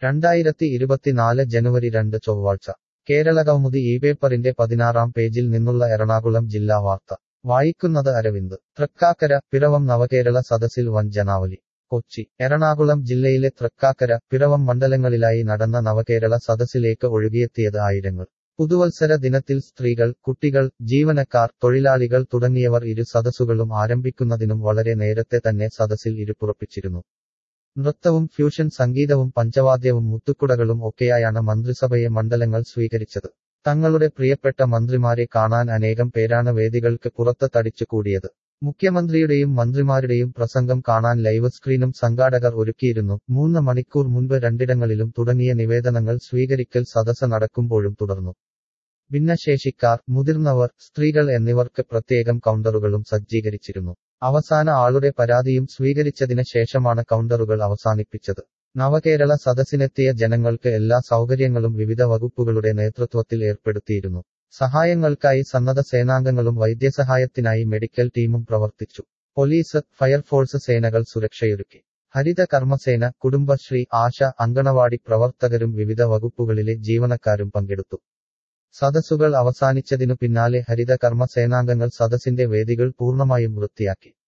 രണ്ടായിരത്തി ഇരുപത്തിനാല് ജനുവരി രണ്ട് ചൊവ്വാഴ്ച കേരളകൗമുദി ഈ പേപ്പറിന്റെ പതിനാറാം പേജിൽ നിന്നുള്ള എറണാകുളം ജില്ലാ വാർത്ത വായിക്കുന്നത് അരവിന്ദ് തൃക്കാക്കര പിറവം നവകേരള സദസ്സിൽ വൻ ജനാവലി കൊച്ചി എറണാകുളം ജില്ലയിലെ തൃക്കാക്കര പിറവം മണ്ഡലങ്ങളിലായി നടന്ന നവകേരള സദസ്സിലേക്ക് ഒഴുകിയെത്തിയത് ആയിരങ്ങൾ പുതുവത്സര ദിനത്തിൽ സ്ത്രീകൾ കുട്ടികൾ ജീവനക്കാർ തൊഴിലാളികൾ തുടങ്ങിയവർ ഇരു സദസ്സുകളും ആരംഭിക്കുന്നതിനും വളരെ നേരത്തെ തന്നെ സദസ്സിൽ ഇരുപ്പുറപ്പിച്ചിരുന്നു നൃത്തവും ഫ്യൂഷൻ സംഗീതവും പഞ്ചവാദ്യവും മുത്തുക്കുടകളും ഒക്കെയായാണ് മന്ത്രിസഭയെ മണ്ഡലങ്ങൾ സ്വീകരിച്ചത് തങ്ങളുടെ പ്രിയപ്പെട്ട മന്ത്രിമാരെ കാണാൻ അനേകം പേരാണ് വേദികൾക്ക് പുറത്ത് തടിച്ചുകൂടിയത് മുഖ്യമന്ത്രിയുടെയും മന്ത്രിമാരുടെയും പ്രസംഗം കാണാൻ ലൈവ് സ്ക്രീനും സംഘാടകർ ഒരുക്കിയിരുന്നു മൂന്ന് മണിക്കൂർ മുൻപ് രണ്ടിടങ്ങളിലും തുടങ്ങിയ നിവേദനങ്ങൾ സ്വീകരിക്കൽ സദസ്സ് നടക്കുമ്പോഴും തുടർന്നു ഭിന്നശേഷിക്കാർ മുതിർന്നവർ സ്ത്രീകൾ എന്നിവർക്ക് പ്രത്യേകം കൗണ്ടറുകളും സജ്ജീകരിച്ചിരുന്നു അവസാന ആളുടെ പരാതിയും സ്വീകരിച്ചതിന് ശേഷമാണ് കൗണ്ടറുകൾ അവസാനിപ്പിച്ചത് നവകേരള സദസ്സിനെത്തിയ ജനങ്ങൾക്ക് എല്ലാ സൗകര്യങ്ങളും വിവിധ വകുപ്പുകളുടെ നേതൃത്വത്തിൽ ഏർപ്പെടുത്തിയിരുന്നു സഹായങ്ങൾക്കായി സന്നദ്ധ സേനാംഗങ്ങളും വൈദ്യസഹായത്തിനായി മെഡിക്കൽ ടീമും പ്രവർത്തിച്ചു പോലീസ് ഫയർഫോഴ്സ് സേനകൾ സുരക്ഷയൊരുക്കി ഹരിത കർമ്മസേന കുടുംബശ്രീ ആശ അങ്കണവാടി പ്രവർത്തകരും വിവിധ വകുപ്പുകളിലെ ജീവനക്കാരും പങ്കെടുത്തു സദസ്സുകൾ അവസാനിച്ചതിനു പിന്നാലെ ഹരിത കർമ്മ സേനാംഗങ്ങൾ സദസ്സിന്റെ വേദികൾ പൂർണ്ണമായും വൃത്തിയാക്കി